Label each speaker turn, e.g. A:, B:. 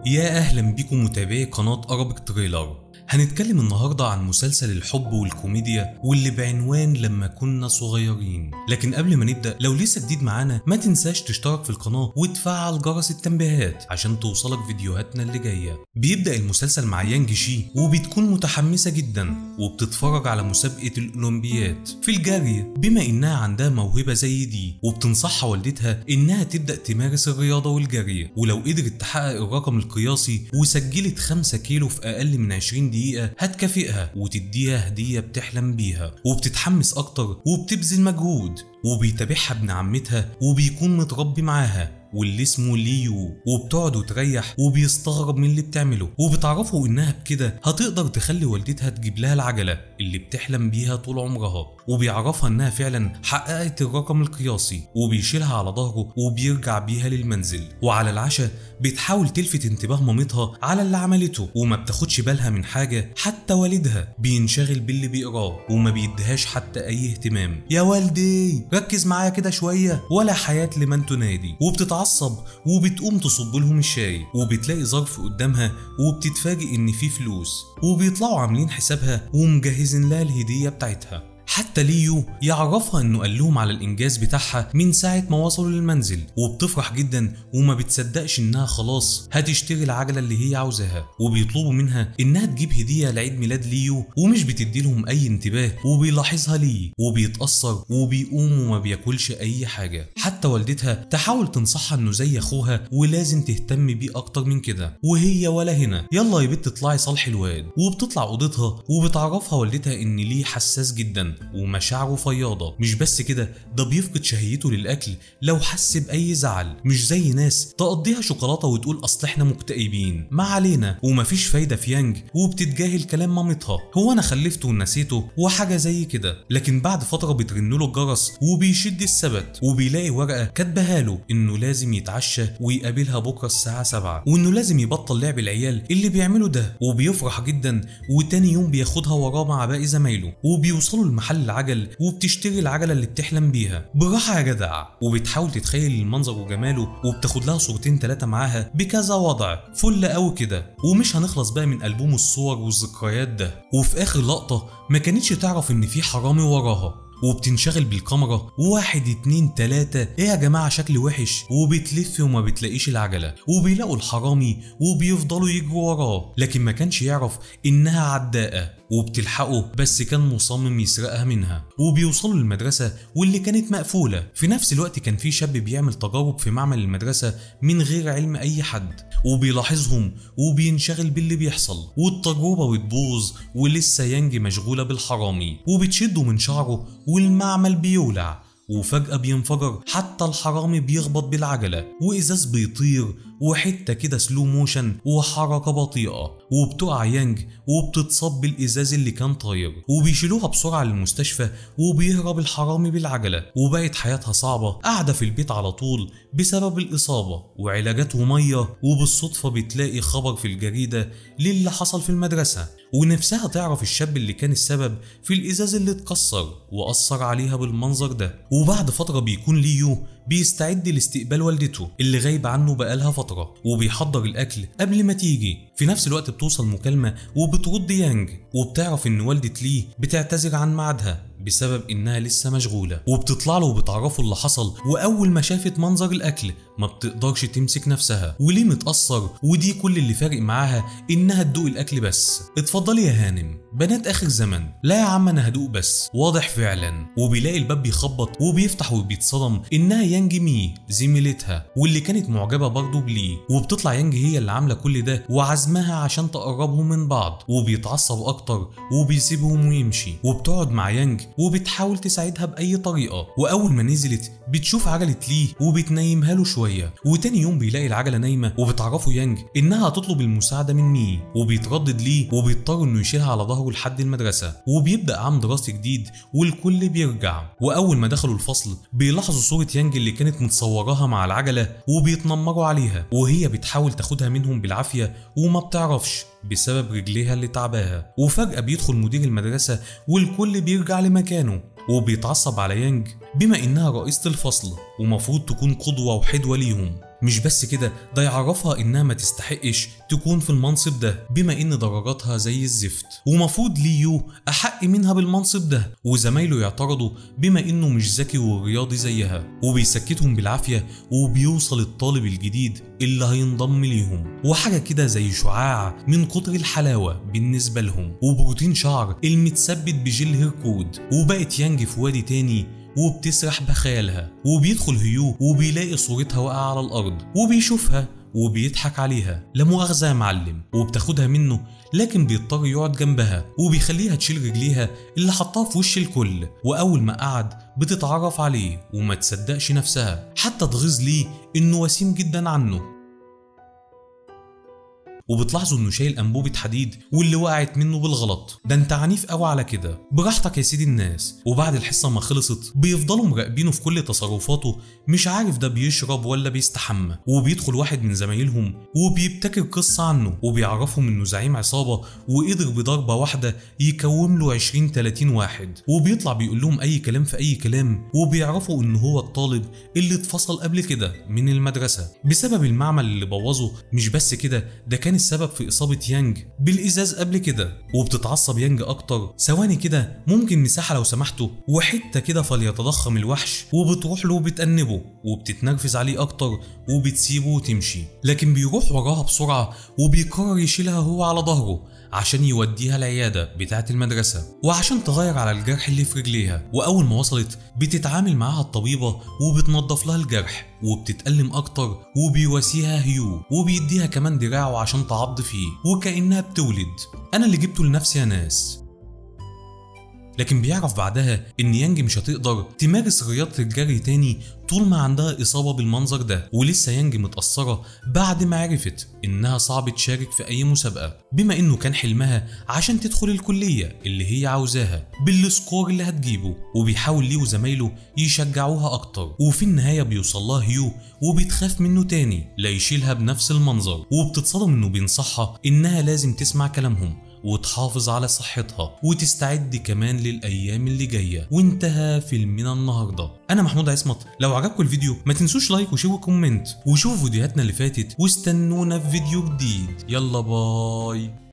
A: يا اهلا بيكم متابعي قناه ارابيك تريلر هنتكلم النهاردة عن مسلسل الحب والكوميديا واللي بعنوان لما كنا صغيرين لكن قبل ما نبدأ لو لسه جديد معانا ما تنساش تشترك في القناة وتفعل جرس التنبيهات عشان توصلك فيديوهاتنا اللي جاية بيبدأ المسلسل مع يانج شي وبتكون متحمسة جدا وبتتفرج على مسابقة الأولمبياد في الجري بما إنها عندها موهبة زي دي وبتنصحها والدتها إنها تبدأ تمارس الرياضة والجري ولو قدرت تحقق الرقم القياسي وسجلت 5 كيلو في أقل من 20 دقيقة هتكافئها وتديها هدية بتحلم بيها وبتتحمس أكتر وبتبذل مجهود وبيتابعها ابن عمتها وبيكون متربي معاها واللي اسمه ليو وبتقعد وتريح وبيستغرب من اللي بتعمله وبتعرفه انها بكده هتقدر تخلي والدتها تجيب لها العجله اللي بتحلم بيها طول عمرها وبيعرفها انها فعلا حققت الرقم القياسي وبيشيلها على ظهره وبيرجع بيها للمنزل وعلى العشاء بتحاول تلفت انتباه مامتها على اللي عملته وما بتاخدش بالها من حاجه حتى والدها بينشغل باللي بيقراه وما بيديهاش حتى اي اهتمام يا والدي ركز معايا كده شويه ولا حياه لمن تنادي وبتتعصب وبتقوم تصب لهم الشاي وبتلاقي ظرف قدامها وبتتفاجئ ان فيه فلوس وبيطلعوا عاملين حسابها ومجهزين لها الهديه بتاعتها حتى ليو يعرفها انه قال لهم على الانجاز بتاعها من ساعه ما وصلوا للمنزل وبتفرح جدا وما بتصدقش انها خلاص هتشتري العجله اللي هي عاوزاها وبيطلبوا منها انها تجيب هديه لعيد ميلاد ليو ومش بتدي لهم اي انتباه وبيلاحظها ليه وبيتاثر وبيقوم وما بياكلش اي حاجه حتى والدتها تحاول تنصحها انه زي اخوها ولازم تهتم بيه اكتر من كده وهي ولا هنا يلا يا بنت اطلعي صالح الواد وبتطلع اوضتها وبتعرفها والدتها ان ليه حساس جدا ومشاعره فياضة مش بس كده ده بيفقد شهيته للأكل لو حس بأي زعل مش زي ناس تقضيها شوكولاتة وتقول أصل إحنا مكتئبين ما علينا ومفيش فايدة في يانج وبتتجاهل كلام مامتها هو أنا خلفته ونسيته وحاجة زي كده لكن بعد فترة بترنله الجرس وبيشد السبت وبيلاقي ورقة كاتباها له إنه لازم يتعشى ويقابلها بكرة الساعة 7 وإنه لازم يبطل لعب العيال اللي بيعمله ده وبيفرح جدا وتاني يوم بياخدها وراه مع باقي زمايله وبيوصلوا المحل محل العجل وبتشتري العجلة اللي بتحلم بيها بالراحة يا جدع وبتحاول تتخيل المنظر وجماله وبتاخد لها صورتين تلاتة معاها بكذا وضع فل قوي كده ومش هنخلص بقى من ألبوم الصور والذكريات ده وفي آخر لقطة ما كانتش تعرف إن في حرامي وراها وبتنشغل بالكاميرا واحد اتنين تلاتة ايه يا جماعة شكل وحش وبتلف وما بتلاقيش العجلة وبيلاقوا الحرامي وبيفضلوا يجروا وراه لكن ما كانش يعرف انها عداءة وبتلحقه بس كان مصمم يسرقها منها وبيوصلوا للمدرسة واللي كانت مقفولة في نفس الوقت كان في شاب بيعمل تجارب في معمل المدرسة من غير علم أي حد وبيلاحظهم وبينشغل باللي بيحصل والتجربة بتبوظ ولسه يانج مشغولة بالحرامي وبتشده من شعره والمعمل بيولع وفجأة بينفجر حتى الحرامي بيخبط بالعجلة وإزاز بيطير وحتة كده سلو موشن وحركة بطيئة وبتقع يانج وبتتصاب بالإزاز اللي كان طاير وبيشيلوها بسرعة للمستشفى وبيهرب الحرامي بالعجلة وبقت حياتها صعبة قاعدة في البيت على طول بسبب الإصابة وعلاجات ومية وبالصدفة بتلاقي خبر في الجريدة للي حصل في المدرسة ونفسها تعرف الشاب اللي كان السبب في الإزاز اللي اتكسر وأثر عليها بالمنظر ده وبعد فترة بيكون ليو بيستعد لاستقبال والدته اللي غايبة عنه بقالها فترة وبيحضر الأكل قبل ما تيجي في نفس الوقت بتوصل مكالمة وبترد يانج وبتعرف إن والدة ليه بتعتذر عن ميعادها بسبب انها لسه مشغوله وبتطلع له وبتعرفه اللي حصل واول ما شافت منظر الاكل ما بتقدرش تمسك نفسها وليه متاثر ودي كل اللي فارق معاها انها تدوق الاكل بس اتفضلي يا هانم بنات اخر زمن لا يا عم انا هدوق بس واضح فعلا وبيلاقي الباب بيخبط وبيفتح وبيتصدم انها يانج مي زميلتها واللي كانت معجبه برضه بليه وبتطلع يانج هي اللي عامله كل ده وعزمها عشان تقربهم من بعض وبيتعصب اكتر وبيسيبهم ويمشي وبتقعد مع يانج وبتحاول تساعدها بأي طريقة وأول ما نزلت بتشوف عجلة ليه وبتنيمها له شوية وتاني يوم بيلاقي العجلة نايمة وبتعرفه يانج إنها هتطلب المساعدة من مي وبيتردد ليه وبيضطر إنه يشيلها على ظهره لحد المدرسة وبيبدأ عام دراسي جديد والكل بيرجع وأول ما دخلوا الفصل بيلاحظوا صورة يانج اللي كانت متصوراها مع العجلة وبيتنمروا عليها وهي بتحاول تاخدها منهم بالعافية وما بتعرفش بسبب رجليها اللي تعباها وفجأة بيدخل مدير المدرسة والكل بيرجع لمكانه وبيتعصب على يانج بما إنها رئيسة الفصل ومفروض تكون قدوة وحدوة ليهم مش بس كده ده يعرفها انها ما تستحقش تكون في المنصب ده بما ان درجاتها زي الزفت ومفروض ليو احق منها بالمنصب ده وزمايله يعترضوا بما انه مش ذكي ورياضي زيها وبيسكتهم بالعافيه وبيوصل الطالب الجديد اللي هينضم ليهم وحاجه كده زي شعاع من كتر الحلاوه بالنسبه لهم وبروتين شعر المتثبت بجل هيركود وبقت يانج في وادي تاني وبتسرح بخيالها وبيدخل هيو وبيلاقي صورتها واقعة على الأرض وبيشوفها وبيضحك عليها لا مؤاخذة يا معلم وبتاخدها منه لكن بيضطر يقعد جنبها وبيخليها تشيل رجليها اللي حطها في وش الكل وأول ما قعد بتتعرف عليه وما تصدقش نفسها حتى تغيظ ليه إنه وسيم جدا عنه وبتلاحظوا انه شايل انبوبه حديد واللي وقعت منه بالغلط ده انت عنيف قوي على كده براحتك يا سيدي الناس وبعد الحصه ما خلصت بيفضلوا مراقبينه في كل تصرفاته مش عارف ده بيشرب ولا بيستحمى وبيدخل واحد من زمايلهم وبيبتكر قصه عنه وبيعرفهم انه زعيم عصابه وقدر بضربه واحده يكوم له 20 30 واحد وبيطلع بيقول لهم اي كلام في اي كلام وبيعرفوا ان هو الطالب اللي اتفصل قبل كده من المدرسه بسبب المعمل اللي بوظه مش بس كده ده كان السبب في إصابة يانج بالإزاز قبل كده وبتتعصب يانج أكتر ثواني كده ممكن مساحة لو سمحتوا وحتة كده فليتضخم الوحش وبتروح له وبتأنبه وبتتنرفز عليه أكتر وبتسيبه وتمشي لكن بيروح وراها بسرعة وبيقرر يشيلها هو على ظهره عشان يوديها العيادة بتاعة المدرسة وعشان تغير على الجرح اللي في رجليها وأول ما وصلت بتتعامل معاها الطبيبة وبتنظف لها الجرح وبتتألم أكتر وبيواسيها هيو وبيديها كمان دراعه عشان تعض فيه وكأنها بتولد أنا اللي جبته لنفسي يا ناس لكن بيعرف بعدها ان يانج مش هتقدر تمارس رياضة الجري تاني طول ما عندها إصابة بالمنظر ده ولسه يانج متأثرة بعد ما عرفت إنها صعب تشارك في أي مسابقة بما إنه كان حلمها عشان تدخل الكلية اللي هي عاوزاها بالسكور اللي هتجيبه وبيحاول ليه وزمايله يشجعوها أكتر وفي النهاية بيوصل لها هيو وبتخاف منه تاني لا يشيلها بنفس المنظر وبتتصدم إنه بينصحها إنها لازم تسمع كلامهم وتحافظ على صحتها وتستعد كمان للايام اللي جايه وانتهى فيلمنا النهارده انا محمود عصمت لو عجبكم الفيديو ما تنسوش لايك وشير وكومنت وشوفوا فيديوهاتنا اللي فاتت واستنونا في فيديو جديد يلا باي